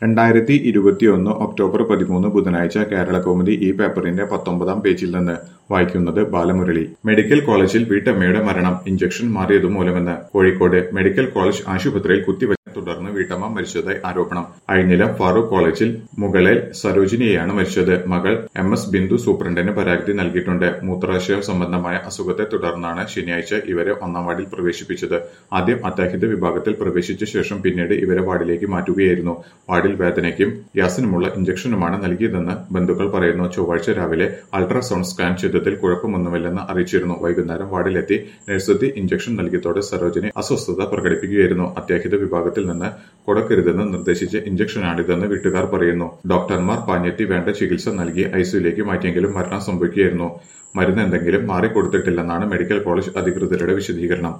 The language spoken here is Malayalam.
രണ്ടായിരത്തി ഇരുപത്തിയൊന്ന് ഒക്ടോബർ പതിമൂന്ന് ബുധനാഴ്ച കേരളകൗമുദി ഈ പേപ്പറിന്റെ പത്തൊമ്പതാം പേജിൽ നിന്ന് വായിക്കുന്നത് ബാലമുരളി മെഡിക്കൽ കോളേജിൽ വീട്ടമ്മയുടെ മരണം ഇഞ്ചക്ഷൻ മാറിയതു മൂലമെന്ന് കോഴിക്കോട് മെഡിക്കൽ കോളേജ് ആശുപത്രിയിൽ കുത്തിവെച്ച തുടർന്ന് വീട്ടമ്മ മരിച്ചതായി ആരോപണം അഴിനിലം ഫാറൂഖ് കോളേജിൽ മുകളിൽ സരോജിനിയെയാണ് മരിച്ചത് മകൾ എം എസ് ബിന്ദു സൂപ്രണ്ടിന് പരാതി നൽകിയിട്ടുണ്ട് മൂത്രാശയ സംബന്ധമായ അസുഖത്തെ തുടർന്നാണ് ശനിയാഴ്ച ഇവരെ ഒന്നാം വാർഡിൽ പ്രവേശിപ്പിച്ചത് ആദ്യം അത്യാഹിത വിഭാഗത്തിൽ പ്രവേശിച്ച ശേഷം പിന്നീട് ഇവരെ വാർഡിലേക്ക് മാറ്റുകയായിരുന്നു വാർഡിൽ വേദനയ്ക്കും ഗ്യാസിനുമുള്ള ഇഞ്ചക്ഷനുമാണ് നൽകിയതെന്ന് ബന്ധുക്കൾ പറയുന്നു ചൊവ്വാഴ്ച രാവിലെ അൾട്രാസൗണ്ട് സ്കാൻ ചെയ്തതിൽ കുഴപ്പമൊന്നുമില്ലെന്ന് അറിയിച്ചിരുന്നു വൈകുന്നേരം വാർഡിലെത്തി നഴ്സെത്തി ഇഞ്ചക്ഷൻ നൽകിയതോടെ സരോജിനി അസ്വസ്ഥത പ്രകടിപ്പിക്കുകയായിരുന്നു അത്യാഹിത വിഭാഗത്തിൽ നിന്ന് കൊടുക്കരുതെന്ന് നിർദ്ദേശിച്ച ഇഞ്ചക്ഷനാണിതെന്ന് വീട്ടുകാർ പറയുന്നു ഡോക്ടർമാർ പാഞ്ഞെത്തി വേണ്ട ചികിത്സ നൽകി ഐസിയുലേക്ക് മാറ്റിയെങ്കിലും മരണം സംഭവിക്കുകയായിരുന്നു മരുന്ന് എന്തെങ്കിലും മാറിക്കൊടുത്തിട്ടില്ലെന്നാണ് മെഡിക്കൽ കോളേജ് അധികൃതരുടെ വിശദീകരണം